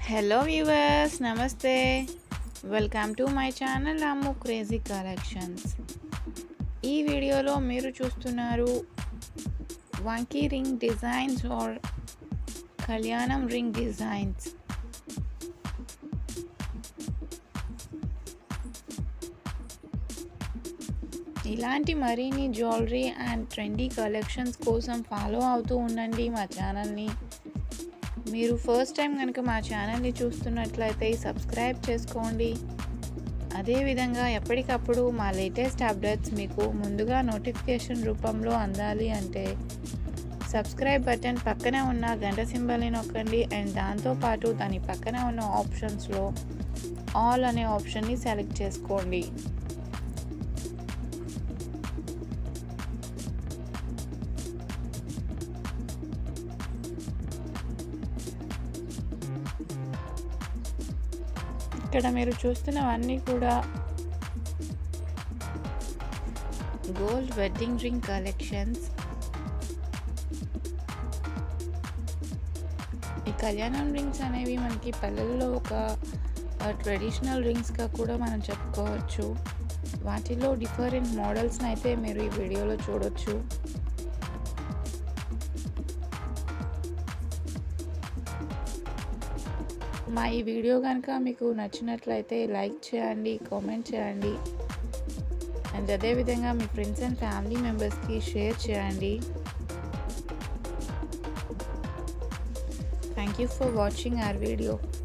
hello viewers నమస్తే welcome to my channel Ammu crazy collections ఈ వీడియోలో మీరు చూస్తున్నారు వంకీ రింగ్ డిజైన్స్ ఆర్ కళ్యాణం రింగ్ డిజైన్స్ ఇలాంటి మరిన్ని జ్యువెలరీ అండ్ ట్రెండీ కలెక్షన్స్ కోసం ఫాలో అవుతూ ఉండండి మా ఛానల్ని మీరు ఫస్ట్ టైం కనుక మా ఛానల్ని చూస్తున్నట్లయితే సబ్స్క్రైబ్ చేసుకోండి అదేవిధంగా ఎప్పటికప్పుడు మా లేటెస్ట్ అప్డేట్స్ మీకు ముందుగా నోటిఫికేషన్ రూపంలో అందాలి అంటే సబ్స్క్రైబ్ బటన్ పక్కనే ఉన్న గంట సింబల్ని నొక్కండి అండ్ దాంతోపాటు దాని పక్కన ఉన్న ఆప్షన్స్లో ఆల్ అనే ఆప్షన్ని సెలెక్ట్ చేసుకోండి ఇక్కడ మీరు చూస్తున్నవన్నీ కూడా గోల్డ్ వెడ్డింగ్ రింగ్ కలెక్షన్స్ ఈ కళ్యాణం రింగ్స్ అనేవి మనకి పల్లెల్లో ఒక ట్రెడిషనల్ రింగ్స్గా కూడా మనం చెప్పుకోవచ్చు వాటిలో డిఫరెంట్ మోడల్స్ని అయితే మీరు ఈ వీడియోలో చూడొచ్చు మా ఈ వీడియో కనుక మీకు నచ్చినట్లయితే లైక్ చేయండి కామెంట్ చేయండి అండ్ అదేవిధంగా మీ ఫ్రెండ్స్ అండ్ ఫ్యామిలీ మెంబర్స్కి షేర్ చేయండి thank you for watching our video